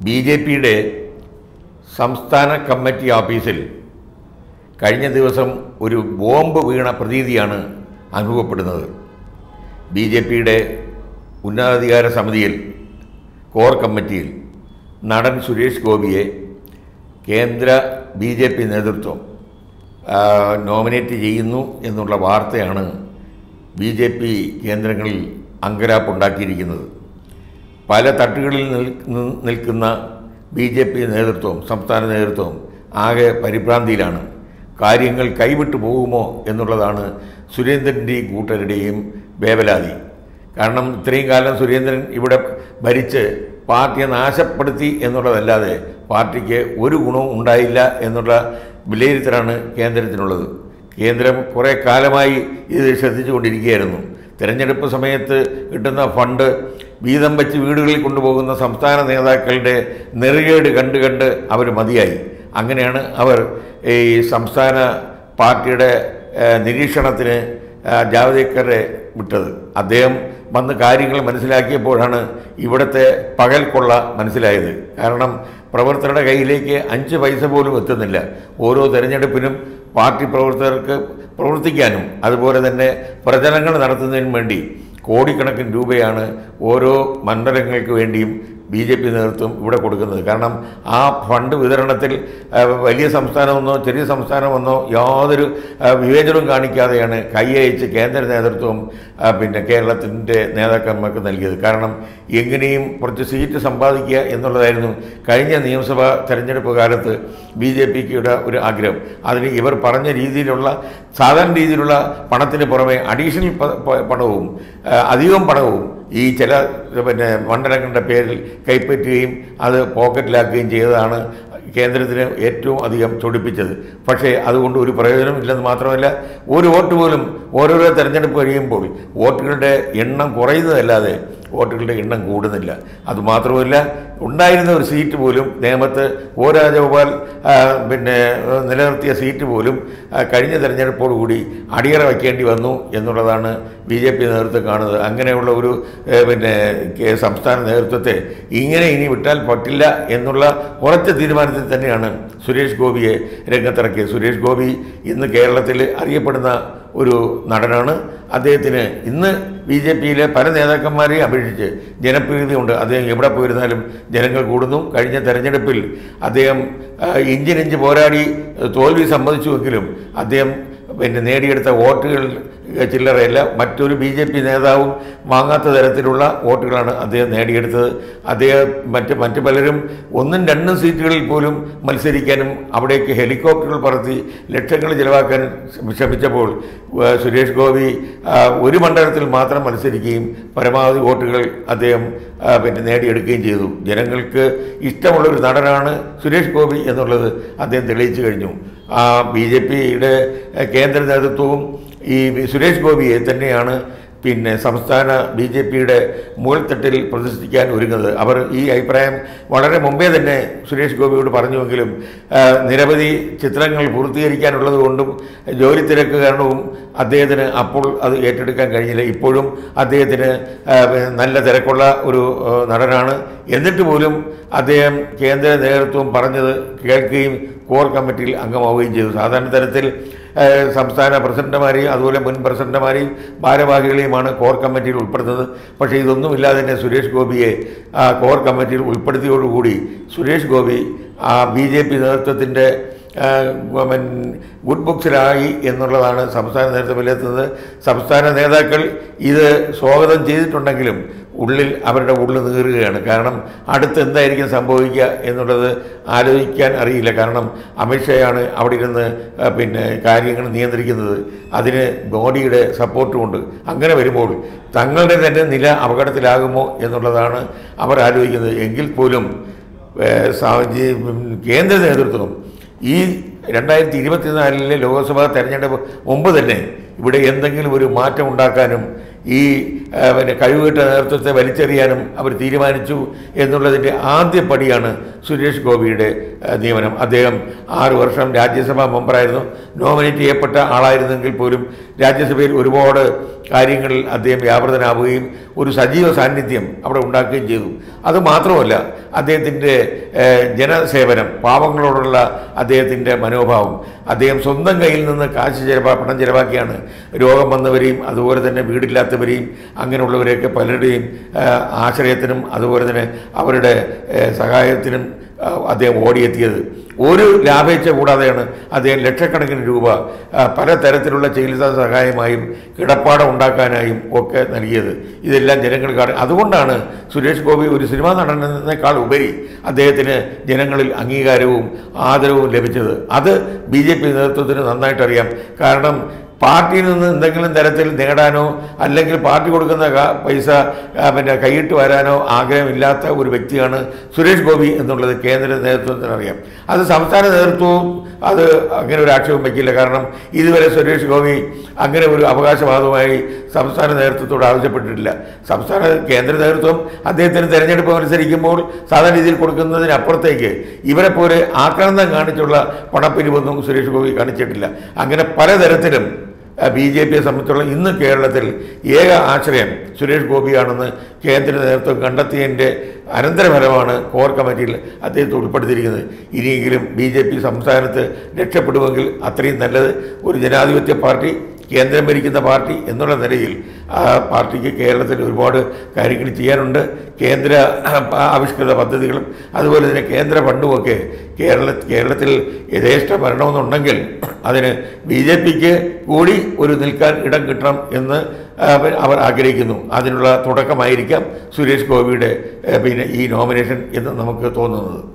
B J പിയുടെ സംസ്ഥാന committee ഓഫീസിൽ കഴിഞ്ഞ ദിവസം ഒരു ബോംബ് വീണ പ്രതീതിയാണ് അനുഭവപ്പെടുന്നത് ബി ജെ പിയുടെ ഉന്നതാധികാര സമിതിയിൽ കോർ കമ്മിറ്റിയിൽ നടൻ സുരേഷ് ഗോപിയെ കേന്ദ്ര ബി ജെ പി നേതൃത്വം ആ, നോമിനേറ്റ് ചെയ്യുന്നു എന്നുള്ള വാർത്തയാണ് ബി ജെ പി കേന്ദ്രങ്ങളിൽ അങ്കരാപ്പുണ്ടാക്കിയിരിക്കുന്നത് പല തട്ടുകളിൽ നിൽ- നി- നിൽക്കുന്ന ബി ജെ പി നേതൃത്വം സംസ്ഥാന നേതൃത്വം ആകെ പരിഭ്രാന്തിയിലാണ് കാര്യങ്ങൾ കൈവിട്ടു പോകുമോ എന്നുള്ളതാണ് സുരേന്ദ്രൻ്റെയും കൂട്ടരുടെയും വേവലാതി കാരണം ഇത്രയും കാലം സുരേന്ദ്രൻ ഇവിടെ ഭരിച്ച് പാർട്ടിയെ നാശപ്പെടുത്തി എന്നുള്ളതല്ലാതെ പാർട്ടിക്ക് ഒരു ഗുണവും ഉണ്ടായില്ല എന്നുള്ള വിലയിരുത്തലാണ് കേന്ദ്രത്തിനുള്ളത് കേന്ദ്രം കുറേ കാലമായി ഇത് ശ്രദ്ധിച്ചുകൊണ്ടിരിക്കുകയായിരുന്നു തിരഞ്ഞെടുപ്പ് സമയത്ത് കിട്ടുന്ന ഫണ്ട് വീതം വെച്ച് വീടുകളിൽ കൊണ്ടുപോകുന്ന സംസ്ഥാന നേതാക്കളുടെ നെറുകേട് കണ്ട് കണ്ട് അവർ മതിയായി അങ്ങനെയാണ് അവർ ഈ സംസ്ഥാന പാർട്ടിയുടെ ഏഹ്, നിരീക്ഷണത്തിന് ആ, ജാവദേക്കറെ വിട്ടത് അദ്ദേഹം വന്ന് കാര്യങ്ങൾ മനസ്സിലാക്കിയപ്പോഴാണ് ഇവിടുത്തെ പകൽ കൊള്ള മനസ്സിലായത് കാരണം പ്രവർത്തകരുടെ കയ്യിലേക്ക് അഞ്ച് പൈസ പോലും എത്തുന്നില്ല ഓരോ തെരഞ്ഞെടുപ്പിനും പാർട്ടി പ്രവർത്തകർക്ക് പ്രവർത്തിക്കാനും അതുപോലെ തന്നെ പ്രചരണങ്ങൾ നടത്തുന്നതിനും വേണ്ടി കോടിക്കണക്കിന് രൂപയാണ് ഓരോ മണ്ഡലങ്ങൾക്ക് വേണ്ടിയും ബി ജെ പി നേതൃത്വം ഇവിടെ കൊടുക്കുന്നത് കാരണം ആ ഫണ്ട് വിതരണത്തിൽ ആ, വലിയ സംസ്ഥാനമെന്നോ ചെറിയ സംസ്ഥാനമെന്നോ യാതൊരു ആ, വിവേചനവും കാണിക്കാതെയാണ് കൈയയച്ച് കേന്ദ്ര നേതൃത്വം ആ, പിന്നെ കേരളത്തിൻ്റെ നേതാക്കന്മാർക്ക് നൽകിയത് കാരണം എങ്ങനെയും കുറച്ച് സീറ്റ് സമ്പാദിക്കുക എന്നുള്ളതായിരുന്നു കഴിഞ്ഞ നിയമസഭാ തെരഞ്ഞെടുപ്പ് കാലത്ത് ബി ജെ പിക്ക് ഒരു ആഗ്രഹം അതിന് ഇവർ പറഞ്ഞ രീതിയിലുള്ള സാധാരണ രീതിയിലുള്ള പണത്തിന് പുറമെ അഡീഷണൽ പ- പ- പണവും ആ, അധികം പണവും ഈ ചില പിന്നെ മണ്ഡലങ്ങളുടെ പേരിൽ കൈപ്പറ്റുകയും അത് പോക്കറ്റിലാക്കുകയും ചെയ്തതാണ് കേന്ദ്രത്തിന് ഏറ്റവും അധികം ചൊടിപ്പിച്ചത് പക്ഷേ അതുകൊണ്ട് ഒരു പ്രയോജനമില്ലെന്ന് മാത്രമല്ല ഒരു വോട്ട് പോലും ഓരോരോ തെരഞ്ഞെടുപ്പ് കഴിയുമ്പോൾ വോട്ടുകളുടെ എണ്ണം കുറയുന്നതല്ലാതെ വോട്ടുകളുടെ എണ്ണം കൂടുന്നില്ല അതുമാത്രമല്ല ഉണ്ടായിരുന്ന ഒരു സീറ്റ് പോലും നേമത്ത് ഒ രാജഗോപാൽ ആ, പിന്നെ ആ, നിലനിർത്തിയ സീറ്റ് പോലും ആ, കഴിഞ്ഞ തെരഞ്ഞെടുപ്പോടുകൂടി അടിയറ വയ്ക്കേണ്ടി വന്നു എന്നുള്ളതാണ് ബി ജെ പി നേതൃത്വം കാണുന്നത് അങ്ങനെയുള്ള ഒരു ഏ, പിന്നെ കേ- സംസ്ഥാന നേതൃത്വത്തെ ഇങ്ങനെ ഇനി വിട്ടാൽ പറ്റില്ല എന്നുള്ള ഉറച്ച തീരുമാനത്തിൽ തന്നെയാണ് സുരേഷ് ഗോപിയെ രംഗത്തിറക്കിയത് സുരേഷ് ഗോപി ഇന്ന് കേരളത്തിൽ അറിയപ്പെടുന്ന ഒരു നടനാണ് അദ്ദേഹത്തിന് ഇന്ന് ബി ജെ പിയിലെ പല നേതാക്കന്മാരെയും അപേക്ഷിച്ച് ജനപ്രീതിയുണ്ട് അദ്ദേഹം എവിടെ പോയിരുന്നാലും ജനങ്ങൾ കൂടുന്നു കഴിഞ്ഞ തെരഞ്ഞെടുപ്പിൽ അദ്ദേഹം ആ, ഇഞ്ചിനിഞ്ച് പോരാടി ആ, തോൽവി സമ്മതിച്ചുവെങ്കിലും അദ്ദേഹം പിന്നെ നേടിയെടുത്ത വോട്ടുകൾ ചില്ലറയല്ല മറ്റൊരു ബി ജെ പി നേതാവും വാങ്ങാത്ത തരത്തിലുള്ള വോട്ടുകളാണ് അദ്ദേഹം നേടിയെടുത്തത് അദ്ദേഹം മറ്റ് മറ്റ് പലരും ഒന്നും രണ്ടും സീറ്റുകളിൽ പോലും മത്സരിക്കാനും അവിടേക്ക് ഹെലികോപ്റ്ററുകൾ പറത്തി ലക്ഷങ്ങൾ ചിലവാക്കാൻ ശ്രമിച്ചപ്പോൾ ആ, സുരേഷ് ഗോപി ആ, ഒരു മണ്ഡലത്തിൽ മാത്രം മത്സരിക്കുകയും പരമാവധി വോട്ടുകൾ അദ്ദേഹം ആ, പിന്നെ നേടിയെടുക്കുകയും ചെയ്തു ജനങ്ങൾക്ക് ഇഷ്ടമുള്ള ഒരു നടനാണ് സുരേഷ് ഗോപി എന്നുള്ളത് അദ്ദേഹം തെളിയിച്ചു കഴിഞ്ഞു ആ ബി ജെ പിയുടെ കേന്ദ്ര നേതൃത്വവും ഈ സുരേഷ് ഗോപിയെ തന്നെയാണ് പിന്നെ സംസ്ഥാന ബി ജെ പിയുടെ മുകൾത്തട്ടിൽ പ്രതിഷ്ഠിക്കാൻ ഒരുങ്ങുന്നത് അവർ ഈ അഭിപ്രായം വളരെ മുമ്പേ തന്നെ സുരേഷ് ഗോപിയോട് പറഞ്ഞുവെങ്കിലും ആ, നിരവധി ചിത്രങ്ങൾ പൂർത്തീകരിക്കാനുള്ളത് കൊണ്ടും ജോലി തിരക്ക് കാരണവും അദ്ദേഹത്തിന് അപ്പോൾ അത് ഏറ്റെടുക്കാൻ കഴിഞ്ഞില്ല ഇപ്പോഴും അദ്ദേഹത്തിന് ആ, നല്ല തിരക്കുള്ള ഒരു ആ, നടനാണ് എന്നിട്ട് പോലും അദ്ദേഹം കേന്ദ്ര നേതൃത്വം പറഞ്ഞത് കേൾക്കുകയും കോർ കമ്മിറ്റിയിൽ അംഗമാവുകയും ചെയ്തു സാധാരണ തരത്തിൽ ഏഹ്, സംസ്ഥാന പ്രസിഡന്റുമാരെയും അതുപോലെ മുൻ പ്രസിഡന്റുമാരെയും ഭാരവാഹികളെയുമാണ് കോർ കമ്മിറ്റിയിൽ ഉൾപ്പെടുത്തുന്നത് പക്ഷേ ഇതൊന്നുമില്ലാതെ തന്നെ സുരേഷ് ഗോപിയെ ആ കോർ കമ്മിറ്റിയിൽ ഉൾപ്പെടുത്തിയോടുകൂടി സുരേഷ് ഗോപി ആ ബി ജെ പി നേതൃത്വത്തിൻ്റെ ഗുഡ് ബുക്സിലായി എന്നുള്ളതാണ് സംസ്ഥാന നേതൃത്വം വിലയിരുത്തുന്നത് സംസ്ഥാന നേതാക്കൾ ഇത് സ്വാഗതം ചെയ്തിട്ടുണ്ടെങ്കിലും ഉള്ളിൽ അവരുടെ ഉള്ളിൽ നീറുകയാണ് കാരണം അടുത്ത് എന്തായിരിക്കും സംഭവിക്കുക എന്നുള്ളത് ആലോചിക്കാൻ അറിയില്ല കാരണം അമിത്ഷായാണ് അവിടെ ഇരുന്ന് ആ, പിന്നെ കാര്യങ്ങൾ നിയന്ത്രിക്കുന്നത് അതിന് മോഡിയുടെ സപ്പോർട്ടുമുണ്ട് അങ്ങനെ വരുമ്പോൾ തങ്ങളുടെ തന്നെ നില അപകടത്തിലാകുമോ എന്നുള്ളതാണ് അവർ ആലോചിക്കുന്നത് എങ്കിൽ പോലും ഏ, സാ- ഈ, ഉം, കേന്ദ്ര നേതൃത്വം ഈ രണ്ടായിരത്തി ഇരുപത്തിനാലിലെ ലോക്സഭാ തെരഞ്ഞെടുപ്പ് മുമ്പ് തന്നെ ഇവിടെ എന്തെങ്കിലും ഒരു മാറ്റം ഉണ്ടാക്കാനും ഈ ആ, പിന്നെ കഴിവുകെട്ട നേതൃത്വത്തെ വലിച്ചെറിയാനും അവർ തീരുമാനിച്ചു എന്നുള്ളതിൻ്റെ ആദ്യ പടിയാണ് സുരേഷ് ഗോപിയുടെ ആ, നിയമനം അദ്ദേഹം ആറ് വർഷം രാജ്യസഭാ മെമ്പറായിരുന്നു നോമിനേറ്റ് ചെയ്യപ്പെട്ട ആളായിരുന്നെങ്കിൽ പോലും രാജ്യസഭയിൽ ഒരുപാട് കാര്യങ്ങളിൽ അദ്ദേഹം വ്യാപൃതനാവുകയും ഒരു സജീവ സാന്നിധ്യം അവിടെ ഉണ്ടാക്കുകയും ചെയ്തു അത് മാത്രമല്ല അദ്ദേഹത്തിൻ്റെ ഏഹ്, ജനസേവനം പാവങ്ങളോടുള്ള അദ്ദേഹത്തിൻ്റെ മനോഭാവം അദ്ദേഹം സ്വന്തം കയ്യിൽ നിന്ന് കാശ് ചിലവാ പണം ചിലവാക്കിയാണ് രോഗം വന്നവരെയും അതുപോലെ തന്നെ വീടില്ലാത്തവരെയും അങ്ങനെയുള്ളവരെയൊക്കെ പലരുടെയും ഏഹ്, ആശ്രയത്തിനും അതുപോലെ തന്നെ അവരുടെ ഏഹ്, സഹായത്തിനും ആ, അദ്ദേഹം ഓടിയെത്തിയത് ഒരു ലാഭേച്ഛ കൂടാതെയാണ് അദ്ദേഹം ലക്ഷക്കണക്കിന് രൂപ ആ, പലതരത്തിലുള്ള ചികിത്സാ സഹായമായും കിടപ്പാടം ഉണ്ടാക്കാനായും ഒക്കെ നൽകിയത് ഇതെല്ലാം ജനങ്ങൾ കാണും അതുകൊണ്ടാണ് സുരേഷ് ഗോപി ഒരു സിനിമാ നടനെന്നേക്കാൾ ഉപരി അദ്ദേഹത്തിന് ജനങ്ങളിൽ അംഗീകാരവും ആദരവും ലഭിച്ചത് അത് ബി ജെ പി നേതൃത്വത്തിന് നന്നായിട്ടറിയാം കാരണം പാർട്ടിയിൽ നിന്ന് എന്തെങ്കിലും തരത്തിൽ നേടാനോ അല്ലെങ്കിൽ പാർട്ടി കൊടുക്കുന്ന കാ- പൈസ ആ, പിന്നെ കൈയിട്ട് വരാനോ ആഗ്രഹമില്ലാത്ത ഒരു വ്യക്തിയാണ് സുരേഷ് ഗോപി എന്നുള്ളത് കേന്ദ്ര നേതൃത്വത്തിന് അറിയാം അത് സംസ്ഥാന നേതൃത്വവും അത് അങ്ങനെ ഒരു ആക്ഷേപം വയ്ക്കില്ല കാരണം ഇതുവരെ സുരേഷ് ഗോപി അങ്ങനെ ഒരു അവകാശവാദവുമായി സംസ്ഥാന നേതൃത്വത്തോട് ആവശ്യപ്പെട്ടിട്ടില്ല സംസ്ഥാന കേന്ദ്ര നേതൃത്വം അദ്ദേഹത്തിന് തെരഞ്ഞെടുപ്പ് മത്സരിക്കുമ്പോൾ സാധാരണ രീതിയിൽ കൊടുക്കുന്നതിനപ്പുറത്തേക്ക് ഇവരെ പോലെ ആക്രാന്തം കാണിച്ചുള്ള പണപ്പിരിവൊന്നും സുരേഷ് ഗോപി കാണിച്ചിട്ടില്ല അങ്ങനെ പലതരത്തിലും ബി ജെ പിയെ സംബന്ധിച്ചുള്ള ഇന്ന് കേരളത്തിൽ ഏക ആശ്രയം സുരേഷ് ഗോപിയാണെന്ന് കേന്ദ്ര നേതൃത്വം കണ്ടെത്തിയതിൻ്റെ അനന്തരഫലമാണ് കോർ കമ്മിറ്റിയിൽ അദ്ദേഹത്തെ ഉൾപ്പെടുത്തിയിരിക്കുന്നത് ഇനിയെങ്കിലും ബി ജെ പി സംസ്ഥാനത്ത് രക്ഷപ്പെടുമെങ്കിൽ അത്രയും നല്ലത് ഒരു ജനാധിപത്യ പാർട്ടി കേന്ദ്രം ഭരിക്കുന്ന പാർട്ടി എന്നുള്ള നിലയിൽ ആ പാർട്ടിക്ക് കേരളത്തിൽ ഒരുപാട് കാര്യങ്ങൾ ചെയ്യാനുണ്ട് കേന്ദ്ര ആവിഷ്കൃത പദ്ധതികളും അതുപോലെ തന്നെ കേന്ദ്ര ഫണ്ടുമൊക്കെ കേരള കേരളത്തിൽ യഥേഷ്ട ഭരണമെന്നുണ്ടെങ്കിൽ അതിന് ബി ജെ പിക്ക് കൂടി ഒരു നിൽക്കാൻ ഇടം കിട്ടണം എന്ന് അവർ അവർ ആഗ്രഹിക്കുന്നു അതിനുള്ള തുടക്കമായിരിക്കാം സുരേഷ് ഗോപിയുടെ ഏഹ്, പിന്നെ ഈ നോമിനേഷൻ എന്ന് നമുക്ക് തോന്നുന്നത്